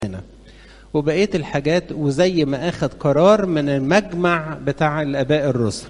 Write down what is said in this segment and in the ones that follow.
هنا وبقيه الحاجات وزي ما اخذ قرار من المجمع بتاع الاباء الرسل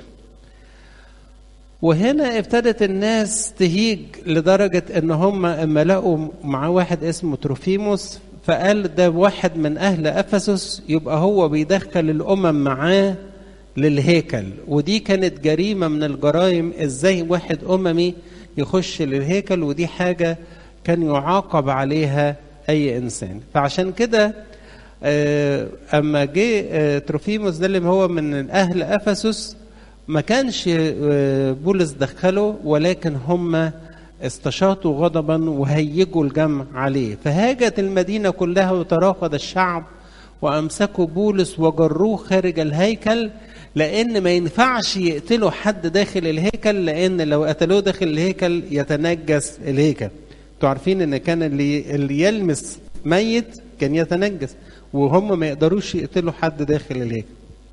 وهنا ابتدت الناس تهيج لدرجة ان هم اما لقوا مع واحد اسمه تروفيموس فقال ده واحد من اهل افسس يبقى هو بيدخل الامم معاه للهيكل ودي كانت جريمة من الجرائم ازاي واحد اممي يخش للهيكل ودي حاجة كان يعاقب عليها اي انسان فعشان كده اما جه تروفيموس ده اللي هو من اهل افسس ما كانش بولس دخله ولكن هم استشاطوا غضبا وهيجوا الجمع عليه فهاجت المدينة كلها وترافض الشعب وأمسكوا بولس وجروه خارج الهيكل لأن ما ينفعش يقتلوا حد داخل الهيكل لأن لو قتلوه داخل الهيكل يتنجس الهيكل انتوا عارفين ان كان اللي, اللي يلمس ميت كان يتنجس وهم ما يقدروش يقتلوا حد داخل الهيكل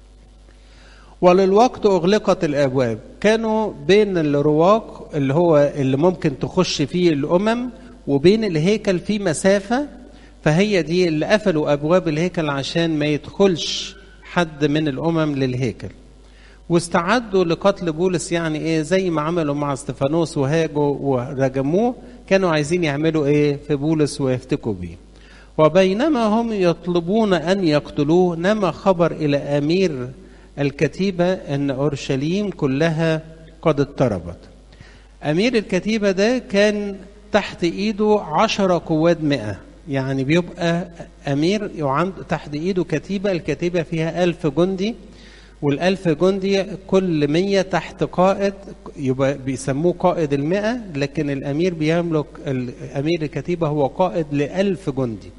وللوقت أغلقت الأبواب كانوا بين الرواق اللي هو اللي ممكن تخش فيه الأمم وبين الهيكل في مسافة فهي دي اللي قفلوا أبواب الهيكل عشان ما يدخلش حد من الأمم للهيكل واستعدوا لقتل بولس يعني ايه زي ما عملوا مع استفانوس وهاجوا ورجموه كانوا عايزين يعملوا ايه في بولس ويفتكوا بيه وبينما هم يطلبون ان يقتلوه نما خبر الى امير الكتيبة أن أورشليم كلها قد اضطربت أمير الكتيبة ده كان تحت إيده عشرة قواد مئة يعني بيبقى أمير يعند تحت إيده كتيبة الكتيبة فيها ألف جندي والألف جندي كل مية تحت قائد يبقى بيسموه قائد المئة لكن الأمير بيملك أمير الكتيبة هو قائد لألف جندي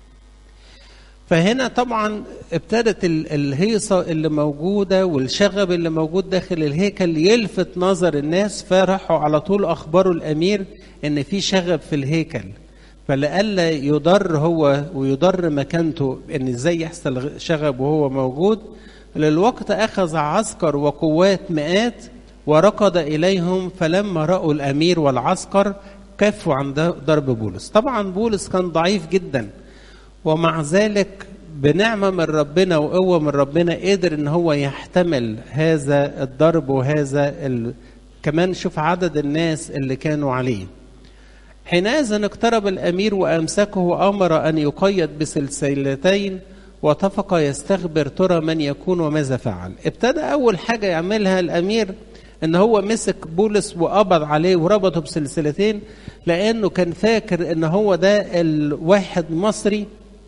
فهنا طبعا ابتدت الهيصة اللي موجودة والشغب اللي موجود داخل الهيكل يلفت نظر الناس فراحوا على طول أخبروا الأمير إن في شغب في الهيكل فلئلا يضر هو ويضر مكانته إن إزاي يحصل شغب وهو موجود للوقت أخذ عسكر وقوات مئات وركض إليهم فلما رأوا الأمير والعسكر كفوا عن ضرب بولس طبعا بولس كان ضعيف جداً ومع ذلك بنعمة من ربنا وقوة من ربنا قدر ان هو يحتمل هذا الضرب وهذا ال... كمان شوف عدد الناس اللي كانوا عليه حينئذ اقترب الامير وامسكه وامر ان يقيد بسلسلتين واتفق يستخبر ترى من يكون وماذا فعل ابتدى اول حاجة يعملها الامير ان هو مسك بولس وقبض عليه وربطه بسلسلتين لانه كان فاكر ان هو ده الواحد مصري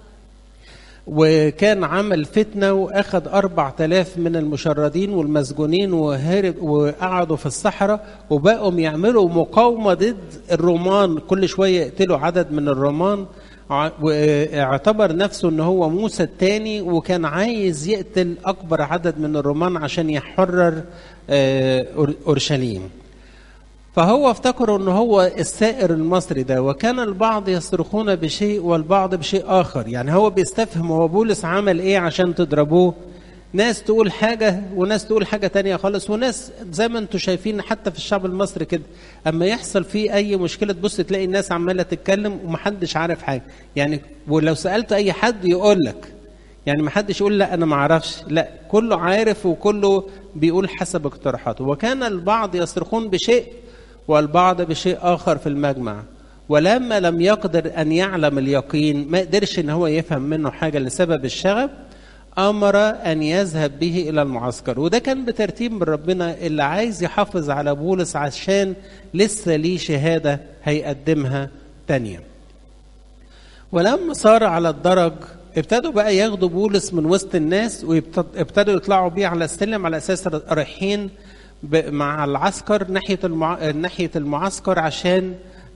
وكان عمل فتنة وأخذ أربع تلاف من المشردين والمسجونين وهرب وقعدوا في الصحراء وبقوا يعملوا مقاومة ضد الرومان كل شوية يقتلوا عدد من الرومان واعتبر نفسه ان هو موسى الثاني وكان عايز يقتل اكبر عدد من الرومان عشان يحرر اورشليم فهو افتكروا ان هو السائر المصري ده وكان البعض يصرخون بشيء والبعض بشيء اخر يعني هو بيستفهم هو بولس عمل ايه عشان تضربوه ناس تقول حاجة وناس تقول حاجة تانية خالص وناس زي ما انتم شايفين حتى في الشعب المصري كده اما يحصل فيه اي مشكلة تبص تلاقي الناس عمالة تتكلم ومحدش عارف حاجة يعني ولو سألت اي حد يقول لك يعني محدش يقول لا انا ما اعرفش لا كله عارف وكله بيقول حسب اقتراحاته وكان البعض يصرخون بشيء والبعض بشيء آخر في المجمع ولما لم يقدر أن يعلم اليقين ما قدرش أن هو يفهم منه حاجة لسبب الشغب أمر أن يذهب به إلى المعسكر وده كان بترتيب من ربنا اللي عايز يحافظ على بولس عشان لسه ليه شهادة هيقدمها تانية ولما صار على الدرج ابتدوا بقى ياخدوا بولس من وسط الناس وابتدوا يطلعوا بيه على السلم على أساس رايحين مع العسكر ناحيه المع... ناحيه المعسكر عشان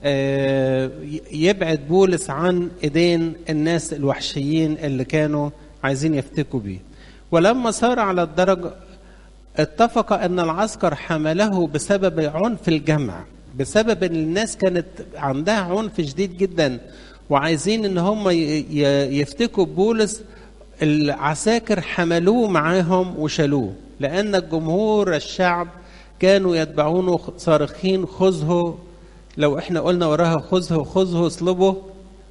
يبعد بولس عن ايدين الناس الوحشيين اللي كانوا عايزين يفتكوا بيه ولما صار على الدرج اتفق ان العسكر حمله بسبب عنف الجمع بسبب ان الناس كانت عندها عنف شديد جدا وعايزين ان هم يفتكوا بولس العساكر حملوه معاهم وشالوه لأن الجمهور الشعب كانوا يتبعونه صارخين خذه لو احنا قلنا وراها خذه خذه اصلبه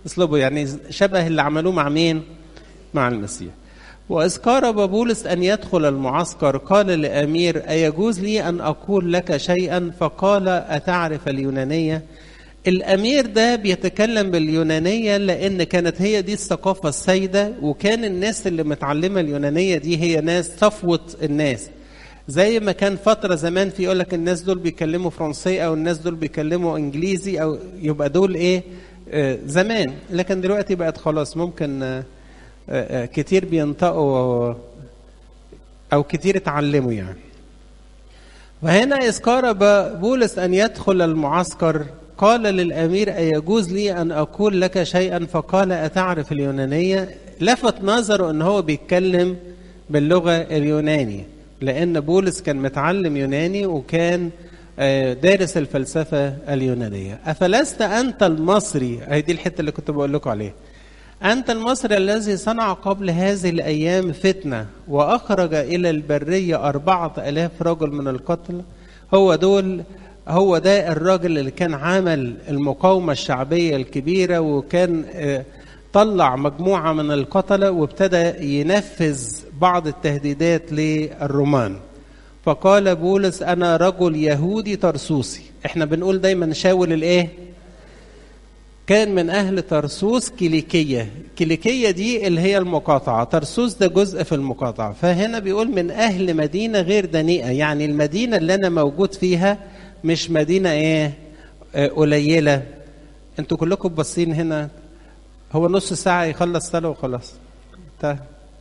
اسلوبه يعني شبه اللي عملوه مع مين مع المسيح وإذ قارب بولس أن يدخل المعسكر قال لأمير أيجوز لي أن أقول لك شيئا فقال أتعرف اليونانية الأمير ده بيتكلم باليونانية لأن كانت هي دي الثقافة السائدة وكان الناس اللي متعلمة اليونانية دي هي ناس صفوة الناس زي ما كان فترة زمان في يقول لك الناس دول بيكلموا فرنسي أو الناس دول بيكلموا إنجليزي أو يبقى دول إيه آه زمان لكن دلوقتي بقت خلاص ممكن آه آه كتير بينطقوا أو كتير اتعلموا يعني وهنا إذ قارب بولس أن يدخل المعسكر قال للأمير أيجوز لي أن أقول لك شيئا فقال أتعرف اليونانية لفت نظره أن هو بيتكلم باللغة اليوناني لأن بولس كان متعلم يوناني وكان دارس الفلسفة اليونانية أفلست أنت المصري هي دي الحتة اللي كنت بقول لكم عليها أنت المصري الذي صنع قبل هذه الأيام فتنة وأخرج إلى البرية أربعة ألاف رجل من القتل هو دول هو ده الراجل اللي كان عمل المقاومة الشعبية الكبيرة وكان طلع مجموعة من القتلة وابتدى ينفذ بعض التهديدات للرومان فقال بولس أنا رجل يهودي ترسوسي احنا بنقول دايما شاول الايه كان من أهل ترسوس كيليكية كيليكية دي اللي هي المقاطعة ترسوس ده جزء في المقاطعة فهنا بيقول من أهل مدينة غير دنيئة يعني المدينة اللي أنا موجود فيها مش مدينة ايه آه قليلة انتوا كلكم باصين هنا هو نص ساعة يخلص صلاة وخلاص طيب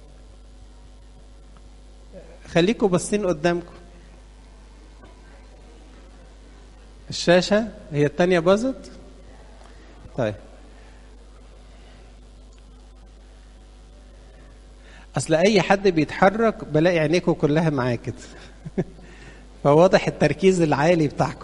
خليكم باصين قدامكم الشاشة هي التانية باظت طيب أصل أي حد بيتحرك بلاقي عينيكم كلها معاه كده فواضح التركيز العالي بتاعكم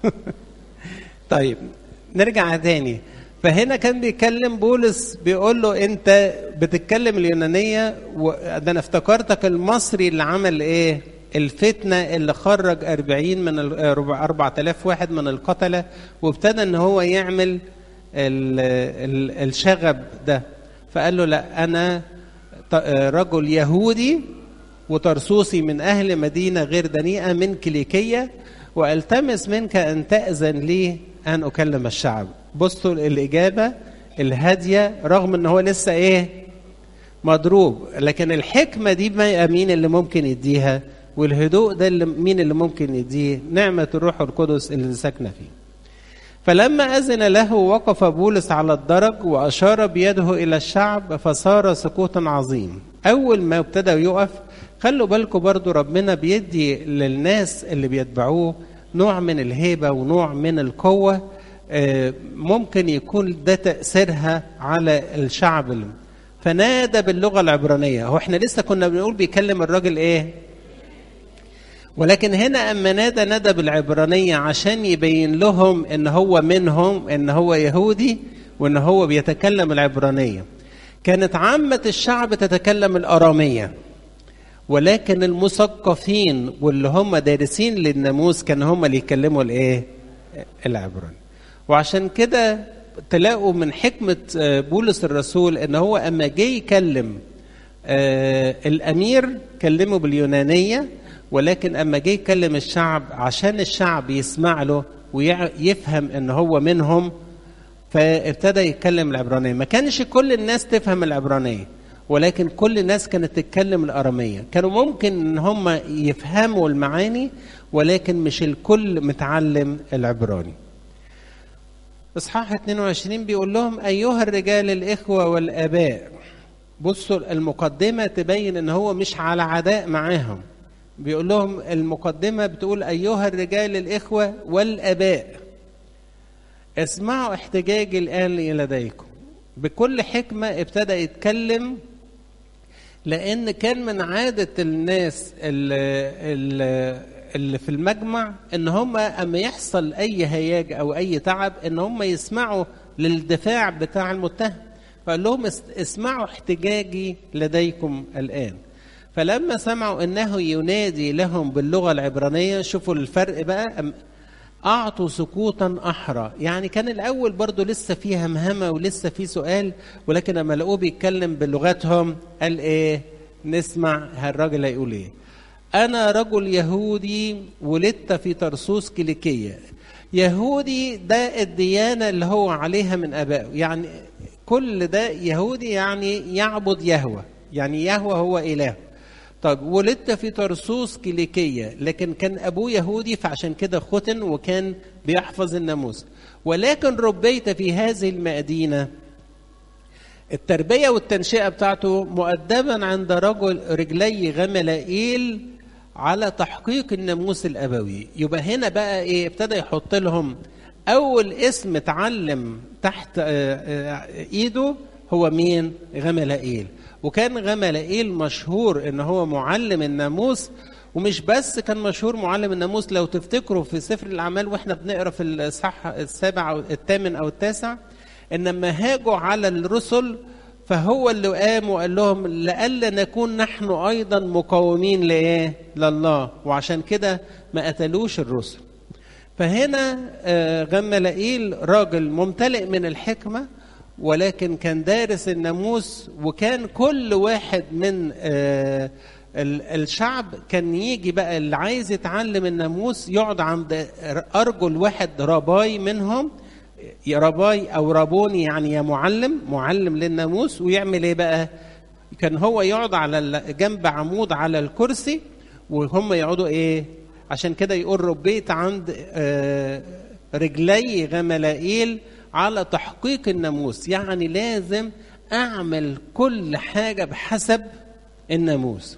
طيب نرجع تاني فهنا كان بيكلم بولس بيقول له انت بتتكلم اليونانيه ده انا افتكرتك المصري اللي عمل ايه الفتنه اللي خرج 40 من 4000 واحد من القتله وابتدى ان هو يعمل ال ال الشغب ده فقال له لا انا رجل يهودي وترسوسي من أهل مدينة غير دنيئة من كليكية وألتمس منك أن تأذن لي أن أكلم الشعب بصوا الإجابة الهادية رغم أن هو لسه إيه مضروب لكن الحكمة دي مين اللي ممكن يديها والهدوء ده اللي مين اللي ممكن يديه نعمة الروح القدس اللي ساكنة فيه فلما أذن له وقف بولس على الدرج وأشار بيده إلى الشعب فصار سكوتا عظيم أول ما ابتدى يقف خلوا بالكم برضو ربنا بيدي للناس اللي بيتبعوه نوع من الهيبة ونوع من القوة ممكن يكون ده تأثيرها على الشعب فنادى باللغة العبرانية هو احنا لسه كنا بنقول بيكلم الراجل ايه ولكن هنا أما نادى نادى بالعبرانية عشان يبين لهم إن هو منهم إن هو يهودي وإن هو بيتكلم العبرانية كانت عامة الشعب تتكلم الأرامية ولكن المثقفين واللي هم دارسين للناموس كانوا هم اللي يتكلموا الايه العبراني وعشان كده تلاقوا من حكمة بولس الرسول ان هو اما جه يكلم الامير كلمه باليونانية ولكن اما جه يكلم الشعب عشان الشعب يسمع له ويفهم ان هو منهم فابتدى يتكلم العبرانية ما كانش كل الناس تفهم العبرانية ولكن كل الناس كانت تتكلم الأرامية كانوا ممكن ان هم يفهموا المعاني ولكن مش الكل متعلم العبراني اصحاح 22 بيقول لهم ايها الرجال الاخوه والاباء بصوا المقدمه تبين ان هو مش على عداء معاهم بيقول لهم المقدمه بتقول ايها الرجال الاخوه والاباء اسمعوا احتجاجي الان لديكم بكل حكمه ابتدى يتكلم لان كان من عاده الناس اللي, اللي اللي في المجمع ان هم اما يحصل اي هياج او اي تعب ان هم يسمعوا للدفاع بتاع المتهم فقال لهم اسمعوا احتجاجي لديكم الان فلما سمعوا انه ينادي لهم باللغه العبرانيه شوفوا الفرق بقى أعطوا سكوتا أحرى يعني كان الأول برضو لسه فيه همهمة ولسه فيه سؤال ولكن لما لقوه بيتكلم بلغتهم قال إيه نسمع هالراجل هيقول إيه أنا رجل يهودي ولدت في طرسوس كيليكية يهودي ده الديانة اللي هو عليها من أبائه يعني كل ده يهودي يعني يعبد يهوه يعني يهوه هو إله طيب ولدت في طرسوس كيليكية لكن كان أبوه يهودي فعشان كده ختن وكان بيحفظ الناموس ولكن ربيت في هذه المدينة التربية والتنشئة بتاعته مؤدبا عند رجل رجلي غملائيل على تحقيق الناموس الأبوي يبقى هنا بقى إيه ابتدى يحط لهم أول اسم اتعلم تحت إيده هو مين غملائيل وكان غملائيل مشهور ان هو معلم الناموس ومش بس كان مشهور معلم الناموس لو تفتكروا في سفر الاعمال واحنا بنقرا في الصح السابع او الثامن او التاسع ان لما هاجوا على الرسل فهو اللي قام وقال لهم لئلا نكون نحن ايضا مقاومين لايه؟ لله وعشان كده ما قتلوش الرسل. فهنا غملائيل راجل ممتلئ من الحكمه ولكن كان دارس الناموس وكان كل واحد من الشعب كان يجي بقى اللي عايز يتعلم الناموس يقعد عند ارجل واحد رباي منهم رباي او رابوني يعني يا معلم معلم للناموس ويعمل ايه بقى كان هو يقعد على جنب عمود على الكرسي وهم يقعدوا ايه عشان كده يقول ربيت عند رجلي غملائيل على تحقيق الناموس يعني لازم اعمل كل حاجه بحسب الناموس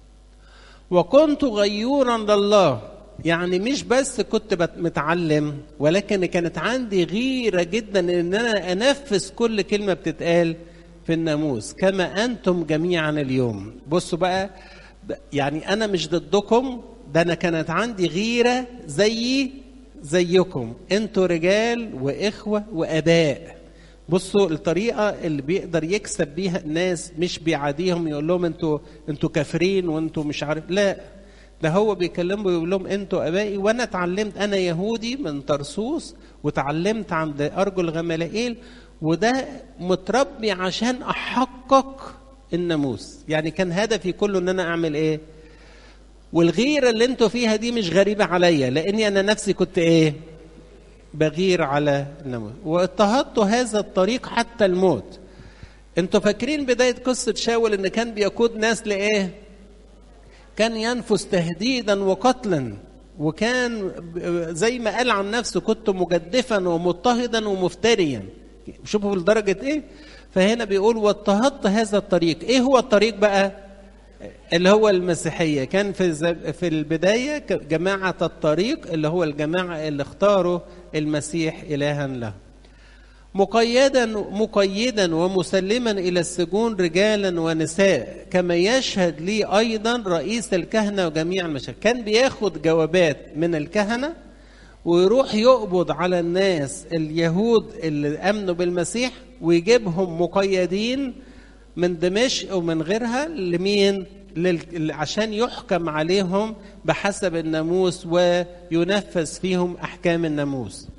وكنت غيورا لله يعني مش بس كنت متعلم ولكن كانت عندي غيره جدا ان انا انفذ كل كلمه بتتقال في الناموس كما انتم جميعا اليوم بصوا بقى يعني انا مش ضدكم ده انا كانت عندي غيره زيي زيكم انتوا رجال واخوه واباء بصوا الطريقه اللي بيقدر يكسب بيها الناس مش بيعاديهم يقول لهم انتوا انتوا كافرين وانتوا مش عارف لا ده هو بيكلمهم ويقول لهم انتوا ابائي وانا اتعلمت انا يهودي من طرسوس وتعلمت عند ارجل غملائيل وده متربي عشان احقق الناموس يعني كان هدفي كله ان انا اعمل ايه والغيرة اللي انتوا فيها دي مش غريبة عليا لاني انا نفسي كنت ايه بغير على الناموس واضطهدت هذا الطريق حتى الموت انتوا فاكرين بداية قصة شاول ان كان بيقود ناس لايه كان ينفس تهديدا وقتلا وكان زي ما قال عن نفسه كنت مجدفا ومضطهدا ومفتريا شوفوا لدرجة ايه فهنا بيقول واضطهدت هذا الطريق ايه هو الطريق بقى اللي هو المسيحيه كان في في البدايه جماعه الطريق اللي هو الجماعه اللي اختاروا المسيح الها له مقيدا مقيدا ومسلما الى السجون رجالا ونساء كما يشهد لي ايضا رئيس الكهنه وجميع المشايخ كان بياخد جوابات من الكهنه ويروح يقبض على الناس اليهود اللي امنوا بالمسيح ويجيبهم مقيدين من دمشق ومن غيرها لمين لل... عشان يحكم عليهم بحسب الناموس وينفذ فيهم احكام الناموس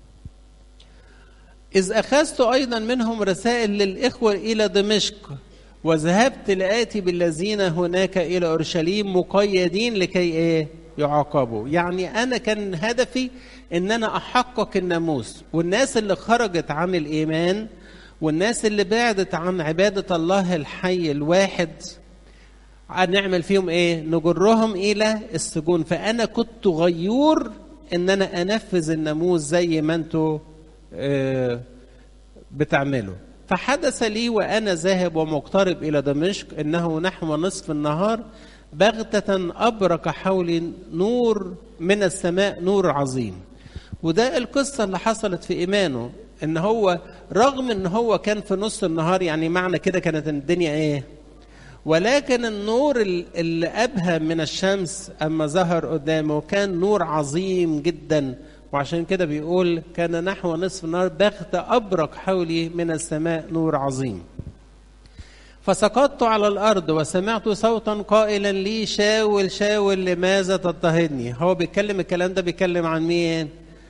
إذ أخذت أيضا منهم رسائل للإخوة إلى دمشق وذهبت لآتي بالذين هناك إلى أورشليم مقيدين لكي إيه؟ يعاقبوا يعني أنا كان هدفي إن أنا أحقق الناموس والناس اللي خرجت عن الإيمان والناس اللي بعدت عن عبادة الله الحي الواحد نعمل فيهم ايه نجرهم الى السجون فانا كنت غيور ان انا انفذ الناموس زي ما انتوا اه بتعملوا فحدث لي وانا ذاهب ومقترب الى دمشق انه نحو نصف النهار بغتة أبرق حولي نور من السماء نور عظيم وده القصة اللي حصلت في إيمانه إن هو رغم إن هو كان في نص النهار يعني معنى كده كانت الدنيا إيه ولكن النور اللي أبهى من الشمس أما ظهر قدامه كان نور عظيم جدا وعشان كده بيقول كان نحو نصف النهار بغت أبرق حولي من السماء نور عظيم فسقطت على الأرض وسمعت صوتا قائلا لي شاول شاول لماذا تضطهدني هو بيتكلم الكلام ده بيتكلم عن مين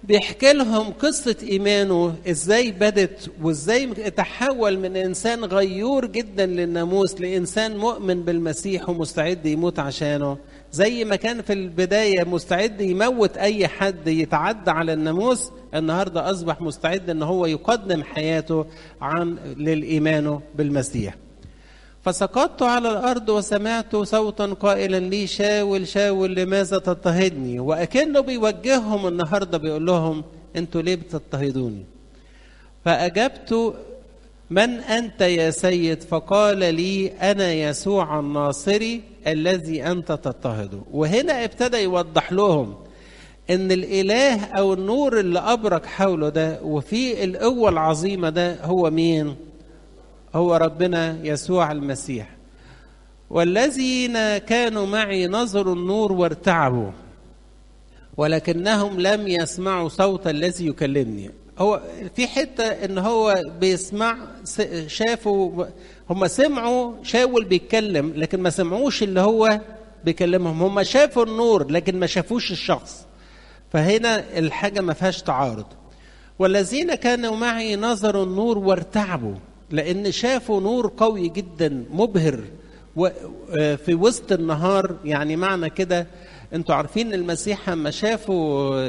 بيحكي لهم قصة إيمانه إزاي بدت وإزاي تحول من إنسان غيور جدا للناموس لإنسان مؤمن بالمسيح ومستعد يموت عشانه زي ما كان في البداية مستعد يموت أي حد يتعدى على الناموس النهاردة أصبح مستعد أن هو يقدم حياته عن للإيمان بالمسيح فسقطت على الأرض وسمعت صوتا قائلا لي شاول شاول لماذا تضطهدني وأكنه بيوجههم النهاردة بيقول لهم أنتوا ليه بتضطهدوني فأجبت من أنت يا سيد فقال لي أنا يسوع الناصري الذي أنت تضطهده وهنا ابتدى يوضح لهم ان الاله او النور اللي ابرق حوله ده وفي القوه العظيمه ده هو مين هو ربنا يسوع المسيح والذين كانوا معي نظروا النور وارتعبوا ولكنهم لم يسمعوا صوت الذي يكلمني هو في حته ان هو بيسمع شافوا هم سمعوا شاول بيتكلم لكن ما سمعوش اللي هو بيكلمهم هم شافوا النور لكن ما شافوش الشخص فهنا الحاجه ما فيهاش تعارض والذين كانوا معي نظروا النور وارتعبوا لان شافوا نور قوي جدا مبهر في وسط النهار يعني معنى كده انتوا عارفين المسيح لما شافوا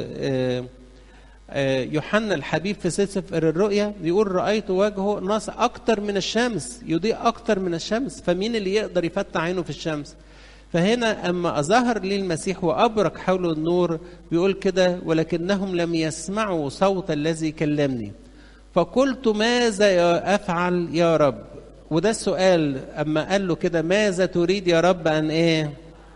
يوحنا الحبيب في سفر الرؤيا بيقول رأيت وجهه ناس أكتر من الشمس يضيء أكتر من الشمس فمين اللي يقدر يفتح عينه في الشمس فهنا أما ظهر لي المسيح وأبرق حوله النور بيقول كده ولكنهم لم يسمعوا صوت الذي كلمني فقلت ماذا أفعل يا رب وده السؤال أما قال له كده ماذا تريد يا رب أن إيه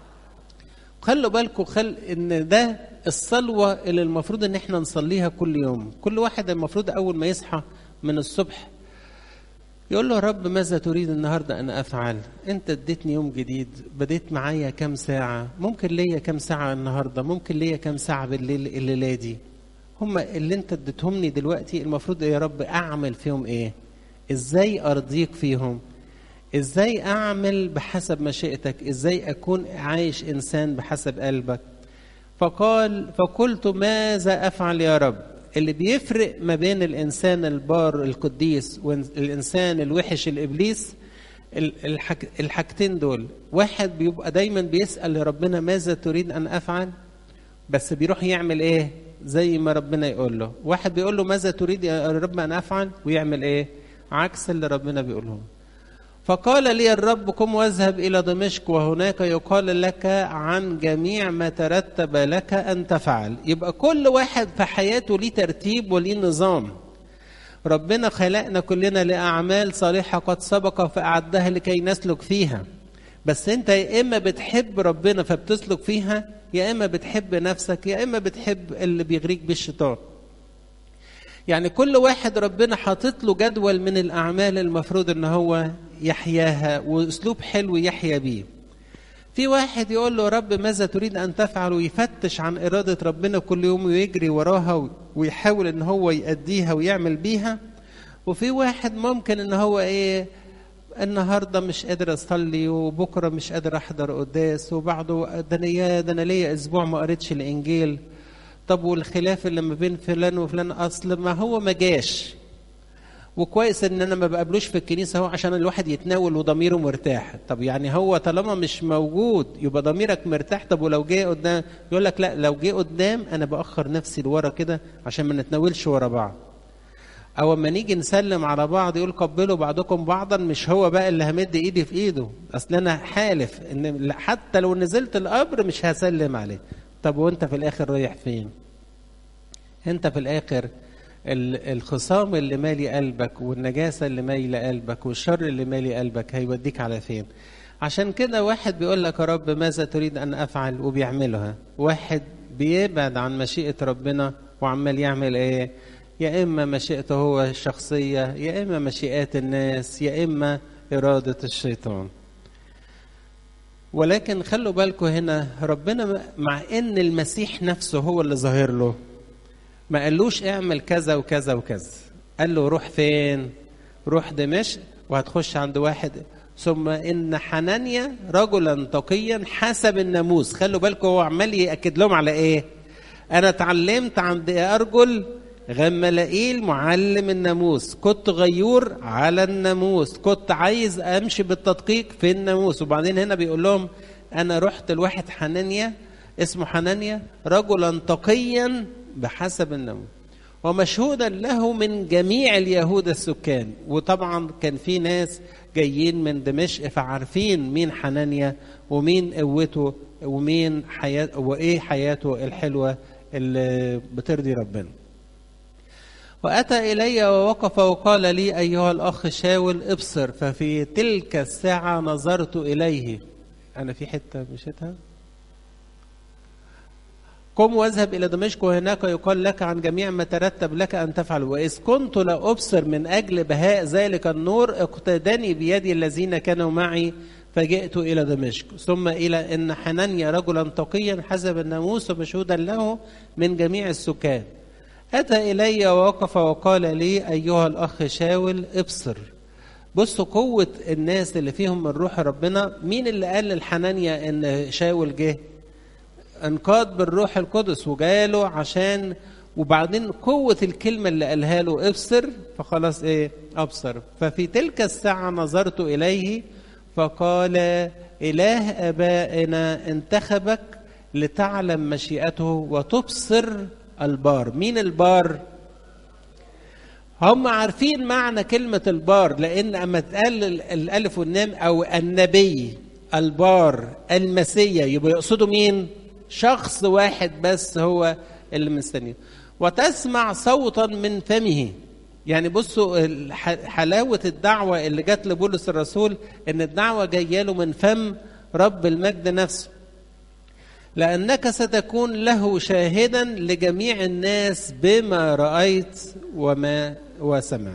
خلوا بالكم خل إن ده الصلوة اللي المفروض إن إحنا نصليها كل يوم كل واحد المفروض أول ما يصحى من الصبح يقول له يا رب ماذا تريد النهارده ان افعل؟ انت اديتني يوم جديد، بديت معايا كام ساعه، ممكن ليا كام ساعه النهارده، ممكن ليا كام ساعه بالليل الليله دي. هم اللي انت اديتهمني دلوقتي المفروض يا رب اعمل فيهم ايه؟ ازاي ارضيك فيهم؟ ازاي اعمل بحسب مشيئتك؟ ازاي اكون عايش انسان بحسب قلبك؟ فقال فقلت ماذا افعل يا رب؟ اللي بيفرق ما بين الانسان البار القديس والانسان الوحش الابليس الحك... الحاجتين دول واحد بيبقى دايما بيسال ربنا ماذا تريد ان افعل بس بيروح يعمل ايه زي ما ربنا يقول له واحد بيقول له ماذا تريد يا رب ان افعل ويعمل ايه عكس اللي ربنا بيقوله فقال لي الرب قم واذهب الى دمشق وهناك يقال لك عن جميع ما ترتب لك ان تفعل يبقى كل واحد في حياته ليه ترتيب وليه نظام ربنا خلقنا كلنا لاعمال صالحه قد سبق فاعدها لكي نسلك فيها بس انت يا اما بتحب ربنا فبتسلك فيها يا اما بتحب نفسك يا اما بتحب اللي بيغريك بالشيطان يعني كل واحد ربنا حاطط له جدول من الاعمال المفروض ان هو يحياها واسلوب حلو يحيا بيه في واحد يقول له رب ماذا تريد ان تفعل ويفتش عن اراده ربنا كل يوم ويجري وراها ويحاول ان هو يأديها ويعمل بيها وفي واحد ممكن ان هو ايه النهارده مش قادر اصلي وبكره مش قادر احضر قداس وبعده ده انا ده انا ليا اسبوع ما قريتش الانجيل طب والخلاف اللي ما بين فلان وفلان اصل ما هو ما جاش وكويس ان انا ما بقابلوش في الكنيسه هو عشان الواحد يتناول وضميره مرتاح طب يعني هو طالما مش موجود يبقى ضميرك مرتاح طب ولو جه قدام يقول لك لا لو جه قدام انا باخر نفسي لورا كده عشان ما نتناولش ورا بعض او اما نيجي نسلم على بعض يقول قبلوا بعضكم بعضا مش هو بقى اللي همد ايدي في ايده اصل انا حالف ان حتى لو نزلت القبر مش هسلم عليه طب وانت في الاخر رايح فين انت في الاخر الخصام اللي مالي قلبك والنجاسه اللي مالي قلبك والشر اللي مالي قلبك هيوديك على فين عشان كده واحد بيقول لك يا رب ماذا تريد ان افعل وبيعملها واحد بيبعد عن مشيئه ربنا وعمال يعمل ايه يا اما مشيئته هو الشخصيه يا اما مشيئات الناس يا اما اراده الشيطان ولكن خلوا بالكم هنا ربنا مع ان المسيح نفسه هو اللي ظاهر له ما قالوش اعمل كذا وكذا وكذا قال له روح فين روح دمشق وهتخش عند واحد ثم ان حنانيا رجلا تقيا حسب الناموس خلوا بالكم هو عمال ياكد لهم على ايه انا اتعلمت عند ارجل غملائيل معلم الناموس كنت غيور على الناموس كنت عايز امشي بالتدقيق في الناموس وبعدين هنا بيقول لهم انا رحت لواحد حنانيا اسمه حنانيا رجلا تقيا بحسب الناموس ومشهودا له من جميع اليهود السكان وطبعا كان في ناس جايين من دمشق فعارفين مين حنانيا ومين قوته ومين حياة وايه حياته الحلوه اللي بترضي ربنا وأتى إلي ووقف وقال لي أيها الأخ شاول ابصر ففي تلك الساعة نظرت إليه أنا في حتة مشيتها قم واذهب إلى دمشق وهناك يقال لك عن جميع ما ترتب لك أن تفعل وإذ كنت لا أبصر من أجل بهاء ذلك النور اقتدني بيدي الذين كانوا معي فجئت إلى دمشق ثم إلى أن حنانيا رجلا تقيا حسب الناموس ومشهودا له من جميع السكان أتى إلي ووقف وقال لي أيها الأخ شاول ابصر بصوا قوة الناس اللي فيهم من روح ربنا مين اللي قال للحنانيا إن شاول جه انقاد بالروح القدس وجاله عشان وبعدين قوة الكلمة اللي قالها له ابصر فخلاص ايه ابصر ففي تلك الساعة نظرت إليه فقال إله آبائنا انتخبك لتعلم مشيئته وتبصر البار مين البار هم عارفين معنى كلمة البار لأن أما تقال الألف والنام أو النبي البار المسيا يبقى يقصدوا مين شخص واحد بس هو اللي مستنيه وتسمع صوتا من فمه يعني بصوا حلاوة الدعوة اللي جت لبولس الرسول إن الدعوة جاية له من فم رب المجد نفسه لأنك ستكون له شاهدا لجميع الناس بما رأيت وما وسمع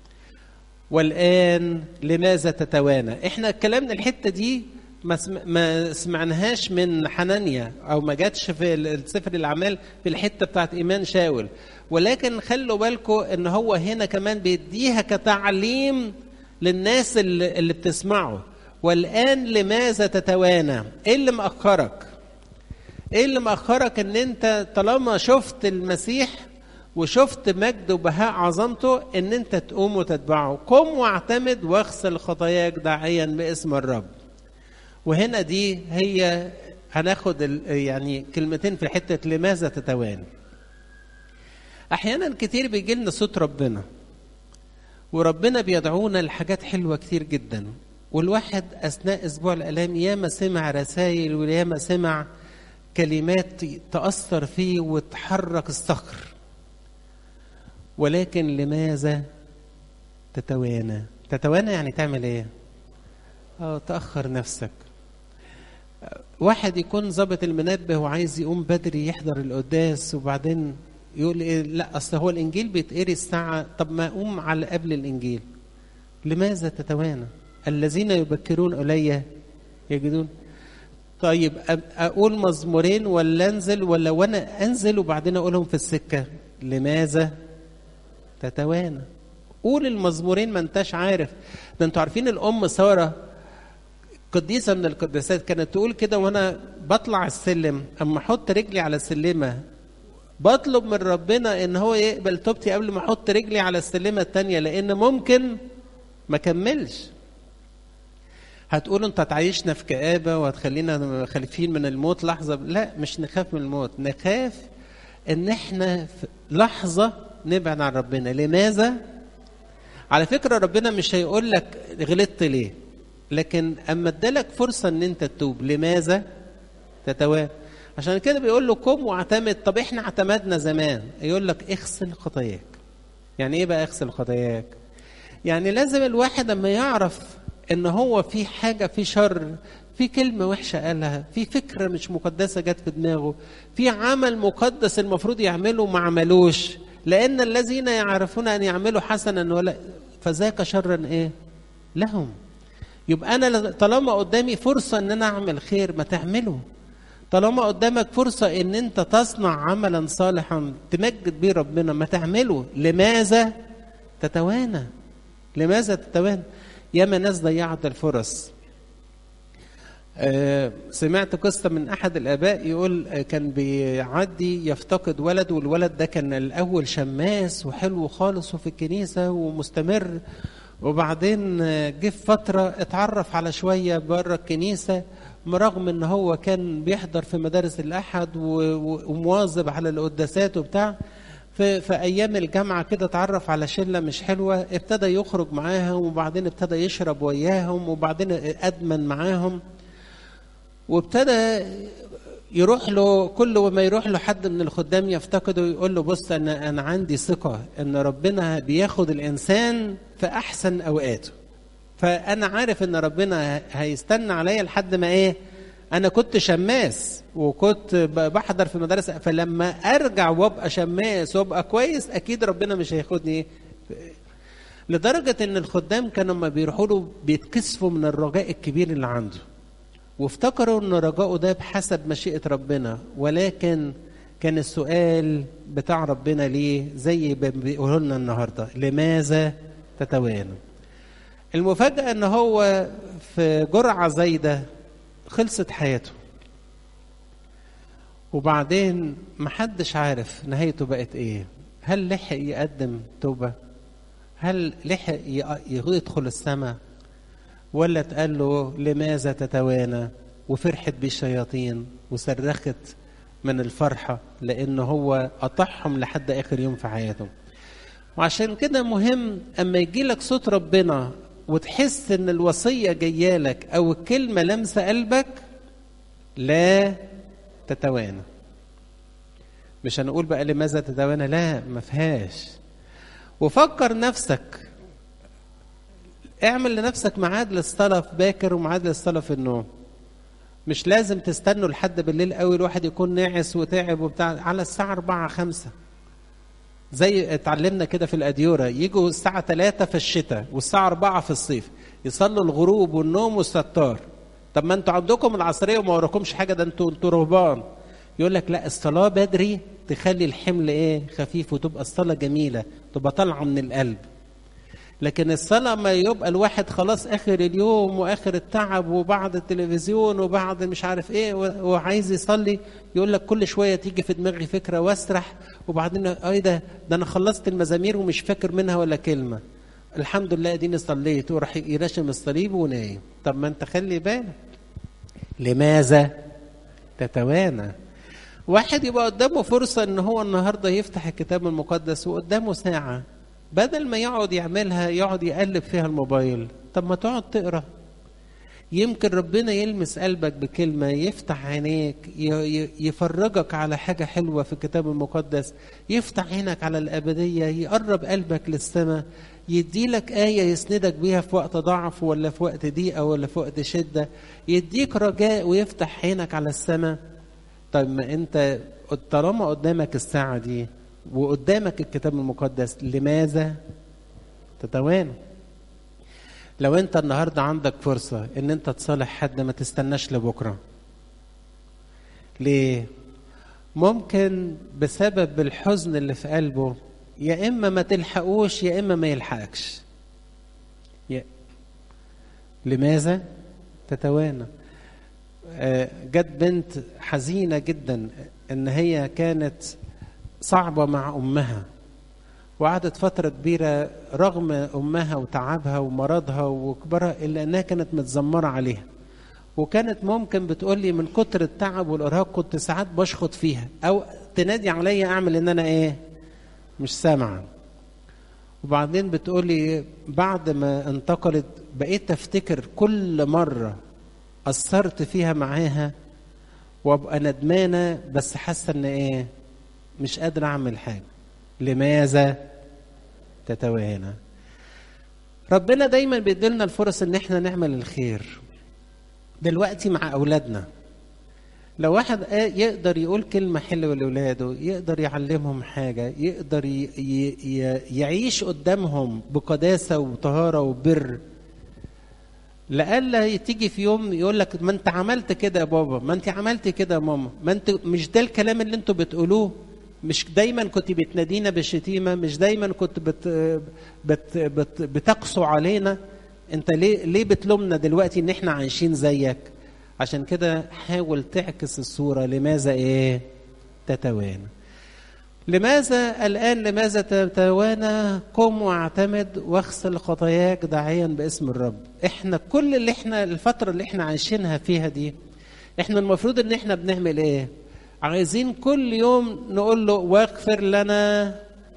والآن لماذا تتوانى احنا اتكلمنا الحتة دي ما, سم... ما سمعناهاش من حنانيا او ما جاتش في السفر الاعمال في الحته بتاعت ايمان شاول ولكن خلوا بالكم ان هو هنا كمان بيديها كتعليم للناس اللي, اللي بتسمعه والان لماذا تتوانى ايه اللي مأخرك ايه اللي مأخرك ان انت طالما شفت المسيح وشفت مجد وبهاء عظمته ان انت تقوم وتتبعه قم واعتمد واغسل خطاياك داعيا باسم الرب وهنا دي هي هناخد يعني كلمتين في حته لماذا تتوانى احيانا كتير بيجي لنا صوت ربنا وربنا بيدعونا لحاجات حلوه كتير جدا والواحد اثناء اسبوع الالام ياما سمع رسائل وياما سمع كلمات تاثر فيه وتحرك الصخر ولكن لماذا تتوانى تتوانى يعني تعمل ايه اه تاخر نفسك واحد يكون ظابط المنبه وعايز يقوم بدري يحضر القداس وبعدين يقول إيه لا اصل هو الانجيل بيتقري الساعه طب ما اقوم على قبل الانجيل لماذا تتوانى الذين يبكرون الي يجدون طيب اقول مزمورين ولا انزل ولا وانا انزل وبعدين اقولهم في السكه لماذا تتوانى قول المزمورين ما انتش عارف ده انتوا عارفين الام ساره قديسه من القداسات كانت تقول كده وانا بطلع السلم اما احط رجلي على السلمه بطلب من ربنا ان هو يقبل توبتي قبل ما احط رجلي على السلمه الثانيه لان ممكن ما كملش هتقولوا انت هتعيشنا في كآبة وهتخلينا خايفين من الموت لحظة لا مش نخاف من الموت نخاف ان احنا في لحظة نبعد عن ربنا لماذا على فكرة ربنا مش هيقول لك غلطت ليه لكن اما ادالك فرصة ان انت تتوب لماذا تتواب عشان كده بيقول له قم واعتمد طب احنا اعتمدنا زمان يقول لك اغسل خطاياك يعني ايه بقى اغسل خطاياك يعني لازم الواحد اما يعرف ان هو في حاجة في شر في كلمة وحشة قالها في فكرة مش مقدسة جت في دماغه في عمل مقدس المفروض يعمله ما عملوش لأن الذين يعرفون أن يعملوا حسنا ولا فذاك شرا إيه لهم يبقى أنا طالما قدامي فرصة أن أنا أعمل خير ما تعمله طالما قدامك فرصة أن أنت تصنع عملا صالحا تمجد بيه ربنا ما تعمله لماذا تتوانى لماذا تتوانى ياما ناس ضيعت الفرص آه، سمعت قصة من أحد الآباء يقول آه، كان بيعدي يفتقد ولد والولد ده كان الأول شماس وحلو خالص وفي الكنيسة ومستمر وبعدين آه، جه في فترة اتعرف على شوية بره الكنيسة برغم ان هو كان بيحضر في مدارس الأحد و- و- ومواظب على القداسات وبتاع في, في ايام الجامعه كده اتعرف على شله مش حلوه ابتدى يخرج معاهم وبعدين ابتدى يشرب وياهم وبعدين ادمن معاهم وابتدى يروح له كل ما يروح له حد من الخدام يفتقده ويقول له بص انا انا عندي ثقه ان ربنا بياخد الانسان في احسن اوقاته فانا عارف ان ربنا هيستنى عليا لحد ما ايه انا كنت شماس وكنت ب- بحضر في مدارس فلما ارجع وابقى شماس وابقى كويس اكيد ربنا مش هياخدني إيه؟ لدرجه ان الخدام كانوا لما بيروحوا له بيتكسفوا من الرجاء الكبير اللي عنده وافتكروا ان رجاؤه ده بحسب مشيئه ربنا ولكن كان السؤال بتاع ربنا ليه زي ما بيقولوا لنا النهارده لماذا تتوانى المفاجاه ان هو في جرعه زايده خلصت حياته وبعدين محدش عارف نهايته بقت ايه هل لحق يقدم توبه هل لحق ي- يدخل السماء ولا اتقال له لماذا تتوانى وفرحت بيه الشياطين وصرخت من الفرحة لأن هو قطعهم لحد آخر يوم في حياته وعشان كده مهم أما يجي لك صوت ربنا وتحس إن الوصية جاية لك أو الكلمة لمسة قلبك لا تتوانى مش هنقول بقى لماذا تتوانى لا ما فيهاش وفكر نفسك اعمل لنفسك ميعاد للصلاة في باكر وميعاد للصلاة في النوم مش لازم تستنوا لحد بالليل قوي الواحد يكون ناعس وتعب وبتاع على الساعة 4 5 زي اتعلمنا كده في الأديورة يجوا الساعة 3 في الشتاء والساعة 4 في الصيف يصلوا الغروب والنوم والستار طب ما انتوا عندكم العصرية وما وراكمش حاجة ده انتوا انتوا رهبان يقول لك لا الصلاة بدري تخلي الحمل ايه خفيف وتبقى الصلاة جميلة تبقى طالعة من القلب لكن الصلاة ما يبقى الواحد خلاص آخر اليوم وآخر التعب وبعد التلفزيون وبعد مش عارف إيه و- وعايز يصلي يقول لك كل شوية تيجي في دماغي فكرة واسرح وبعدين إيه ده ده أنا خلصت المزامير ومش فاكر منها ولا كلمة الحمد لله اديني صليت وراح يرشم الصليب ونايم طب ما انت خلي بالك لماذا تتوانى واحد يبقى قدامه فرصة ان هو النهاردة يفتح الكتاب المقدس وقدامه ساعة بدل ما يقعد يعملها يقعد يقلب فيها الموبايل طب ما تقعد تقرا يمكن ربنا يلمس قلبك بكلمة يفتح عينيك ي- ي- يفرجك على حاجة حلوة في الكتاب المقدس يفتح عينك على الأبدية يقرب قلبك للسماء يديلك آية يسندك بيها في وقت ضعف ولا في وقت ضيقة ولا في وقت شدة يديك رجاء ويفتح عينك على السماء طيب ما انت طالما قدامك الساعة دي وقدامك الكتاب المقدس لماذا تتوانى لو انت النهارده عندك فرصة ان انت تصالح حد ما تستناش لبكرة ليه ممكن بسبب الحزن اللي في قلبه يا اما ما تلحقوش يا اما ما يلحقكش يا لماذا تتوانى آه، جت بنت حزينة جدا ان هي كانت صعبة مع امها وقعدت فترة كبيرة رغم امها وتعبها ومرضها وكبرها الا انها كانت متذمرة عليها وكانت ممكن بتقول لي من كتر التعب والارهاق كنت ساعات بشخط فيها او تنادي عليا اعمل ان انا ايه مش سامعه وبعدين بتقول لي بعد ما انتقلت بقيت افتكر كل مره قصرت فيها معاها وابقى ندمانه بس حاسه ان ايه مش قادره اعمل حاجه لماذا تتوانى ربنا دايما بيديلنا الفرص ان احنا نعمل الخير دلوقتي مع اولادنا لو واحد آه يقدر يقول كلمة حلوة لأولاده يقدر يعلمهم حاجة يقدر ي- ي- ي- يعيش قدامهم بقداسة وطهارة وبر لألا تيجي في يوم يقول لك ما انت عملت كده يا بابا ما انت عملت كده يا ماما ما انت مش ده الكلام اللي انتوا بتقولوه مش دايما كنت بتنادينا بالشتيمة مش دايما كنت بت بت بت بتقسو علينا انت ليه ليه بتلومنا دلوقتي ان احنا عايشين زيك عشان كده حاول تعكس الصورة لماذا ايه تتوانى لماذا الآن لماذا تتوانى قم واعتمد واغسل خطاياك داعيا باسم الرب احنا كل اللي احنا الفترة اللي احنا عايشينها فيها دي احنا المفروض ان احنا بنعمل ايه عايزين كل يوم نقول له واغفر لنا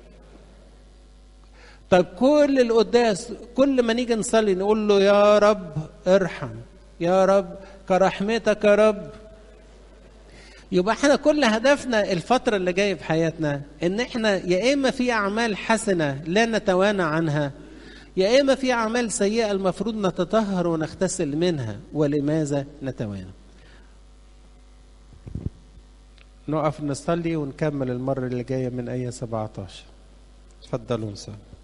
طب كل القداس كل ما نيجي نصلي نقول له يا رب ارحم يا رب كرحمتك يا رب يبقى احنا كل هدفنا الفترة اللي جاية في حياتنا ان احنا يا اما في اعمال حسنة لا نتوانى عنها يا اما في اعمال سيئة المفروض نتطهر ونغتسل منها ولماذا نتوانى نقف نصلي ونكمل المرة اللي جاية من آية 17 اتفضلوا نصلي